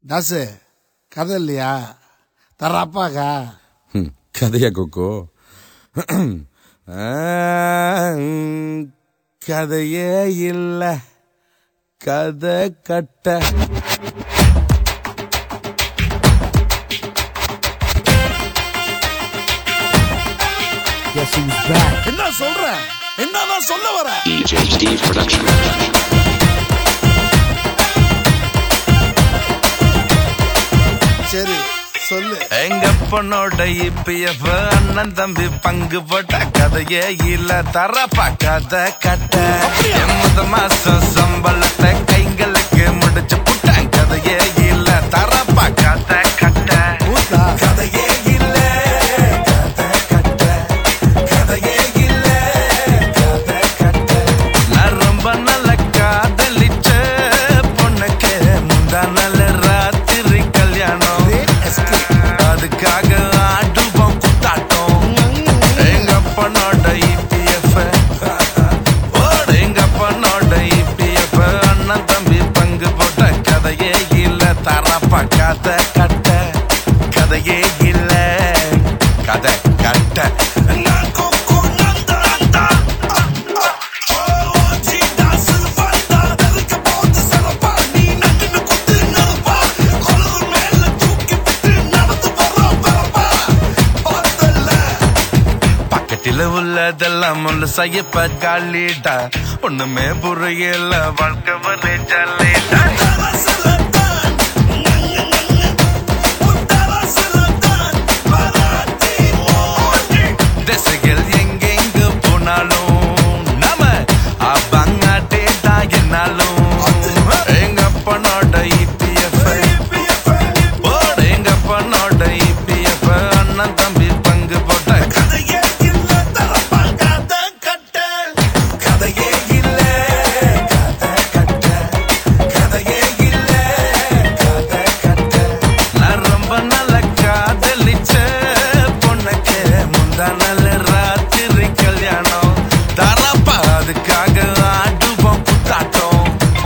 தாசு கதை இல்லையா தர அப்பாக்கா ஹம், கதையா கொக்கோ ஆ, கதையே இல்ல கதை கட்ட Guess who's back? என்ன சொல்ற என்னதான் சொல்ல வர DJ Steve Production. சரி சொல்லு எங்க பொண்ணோட இப்பிஎஃப் அண்ணன் தம்பி பங்கு போட்ட கதையே இல்ல தரப்பா கதை கட்ட எண்பது மாசம் சம்பளத்தை கைங்களுக்கு முடிச்சு புட்டேன் கதையே இல்ல தரப்பா கதை கட்ட ஊத்தா கதையே இல்ல கதை கட்ட கதையே இல்ல கதை கட்ட நான் ரொம்ப நல்ல காதலிச்ச பொண்ணுக்கு முந்தா நல்ல ராத்திரி கல்யாணம் அதுக்காக ஆடுவோம் குத்தாட்டம் எங்க அப்பனோட இபிஎஃப் எங்க அப்பனோட இபிஎஃப் அண்ணன் தம்பி பங்கு போட்ட கதையே இல்ல தரப்பா கதை கட்ட கதையே இல்ல கதை கட்ட நான் கொக்கோ நந்தா நந்தா. பக்கத்தில உள்ளதெல்லாம் முள்ள செய்யப்ப காலிட்டா ஒண்ணுமே புரியல வாழ்க்கை வரை ஜல்லிட்டா திசைகள் எங்கெங்கு போனாலும் நாம அப்பாங்காட்டே தான் என்னாலும் எங்க அப்பனோட இபிஎஃப் எங்க அப்பனோட இபிஎஃப் அண்ணன் தம்பி பங்கு போட்ட கதையே இல்ல தரப்பா கதை கட்ட கதையே இல்ல கதை கட்ட கதையே இல்ல கதை கட்ட நான் ரொம்ப நல்ல காதலிச்ச பொண்ணுக்கு முந்தா நல்ல ராத்திரி கல்யாணம் தரப்பா அதுக்காக ஆடுவோம் குத்தாட்டம்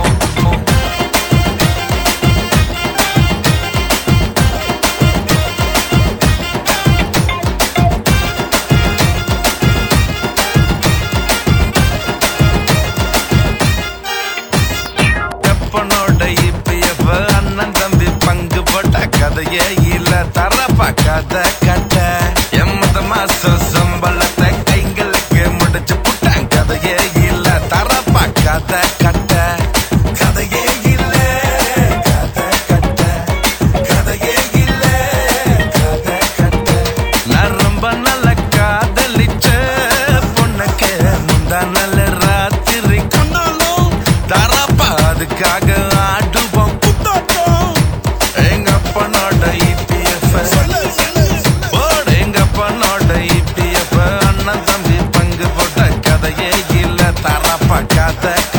எப்பனோட இப்பிஎஃப் அண்ணன் தம்பி பங்கு போட்ட கதையே இல்ல தரப்பா கதை கட்ட எண்பது மாசம் சம்பளத்தை கைங்களுக்கு முடிச்சு புட்டேன் கதையே இல்ல தரப்பா கதை கட்ட கதையே இல்ல கதை கட்ட கதையே இல்ல கதை கட்ட நான் ரொம்ப நல்ல காதலிச்ச பொண்ணுக்கு முந்தா நல்ல ராத்திரி கொண்டாலும் தரப்பா அதுக்காக ஆடுவோம் குத்தாட்டம் எங்க அப்பனோட இபிஎஃப் எங்க அப்பனோட இபிஎஃப் அண்ணன் தம்பி பங்கு போட்ட கதையே இல்ல தரப்பா கதை